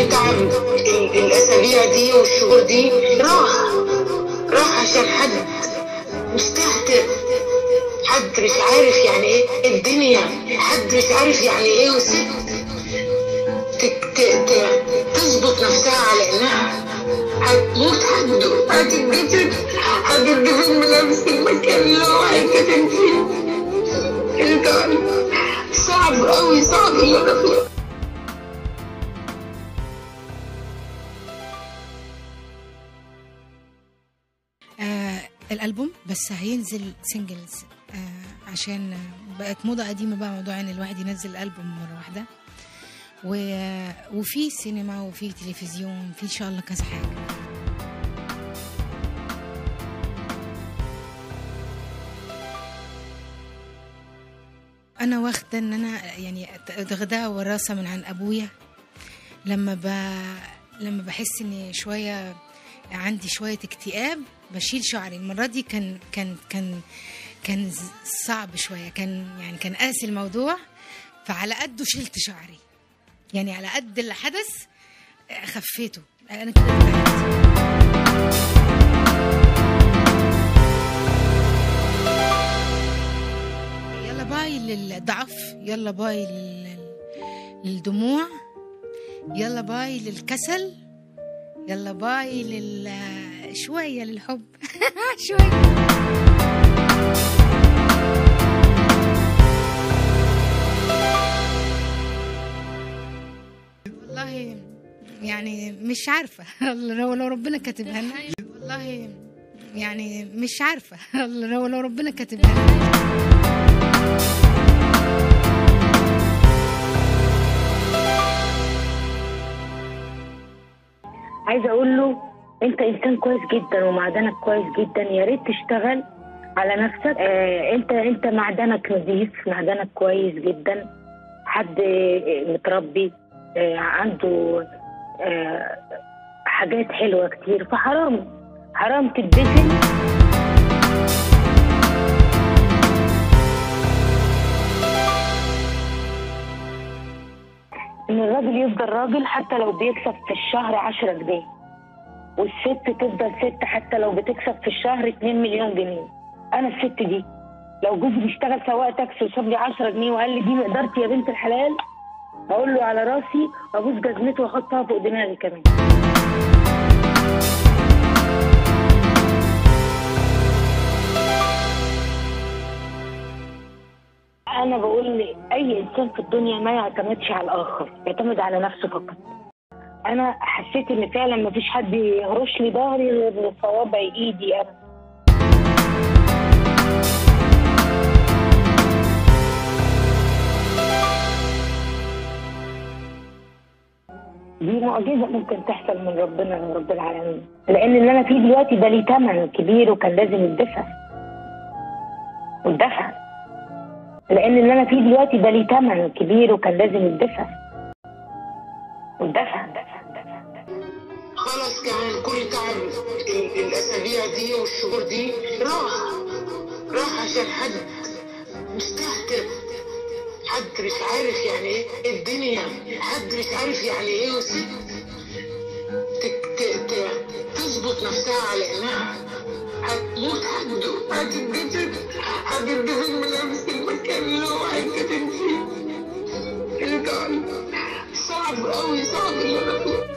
كل تعب ال- الاسابيع دي والشهور دي راح راح عشان حد مستهتر حد مش عارف يعني ايه الدنيا حد مش عارف يعني ايه وست ت- ت- ت- تظبط نفسها على انها هتموت حد هتتجسد هتتجسد من نفس المكان اللي هو هيتجسد فيه انت صعب قوي صعب اللي انا فيه آه الالبوم بس هينزل سنجلز آه عشان آه، بقت موضه قديمه بقى موضوع ان الواحد ينزل البوم مره واحده و... وفي سينما وفي تلفزيون في ان شاء الله كذا حاجه انا واخده ان انا يعني ده وراثه من عن ابويا لما ب... لما بحس اني شويه عندي شويه اكتئاب بشيل شعري المره دي كان كان كان كان ز- صعب شويه كان يعني كان قاسي الموضوع فعلى قده شلت شعري يعني على قد اللي حدث آه، خفيته انا كده ارتحت. يلا باي للضعف يلا باي لل- للدموع يلا باي للكسل يلا باي لل شوية للحب شوية والله يعني مش عارفة لو لو ربنا كاتبها لنا والله يعني مش عارفة لو لو ربنا كاتبها لنا عايزه اقول له انت انسان كويس جدا ومعدنك كويس جدا يا ريت تشتغل على نفسك آه انت انت معدنك نظيف معدنك كويس جدا حد آه، متربي آه عنده آه حاجات حلوه كتير فحرام حرام تتدفن ان الراجل يفضل راجل حتى لو بيكسب في الشهر 10 جنيه والست تفضل ست حتى لو بتكسب في الشهر 2 مليون جنيه انا الست دي لو جوزي بيشتغل سواق تاكسي وساب لي 10 جنيه وقال لي دي مقدرتي يا بنت الحلال هقول له على راسي وابوس جزمته واحطها فوق دماغي كمان انا بقول اي انسان في الدنيا ما يعتمدش على الاخر يعتمد على نفسه فقط انا حسيت ان فعلا ما فيش حد يهرش لي ظهري غير صوابع ايدي انا دي معجزة ممكن تحصل من ربنا من رب العالمين لأن اللي أنا فيه دلوقتي ده ليه تمن كبير وكان لازم يدفع واتدفع لأن اللي أنا فيه دلوقتي ده ليه تمن كبير وكان لازم يدفع واتدفع خلاص كمان كل تعب ال- الاسابيع دي والشهور دي راح راح عشان حد مستهتر حد مش عارف يعني ايه الدنيا حد مش عارف يعني ايه وست ت- ت- ت- تظبط نفسها على انها هتموت حد هتتجسد هتتجسد من نفس المكان اللي هو هيتجسد فيه انت صعب قوي صعب اللي انا فيه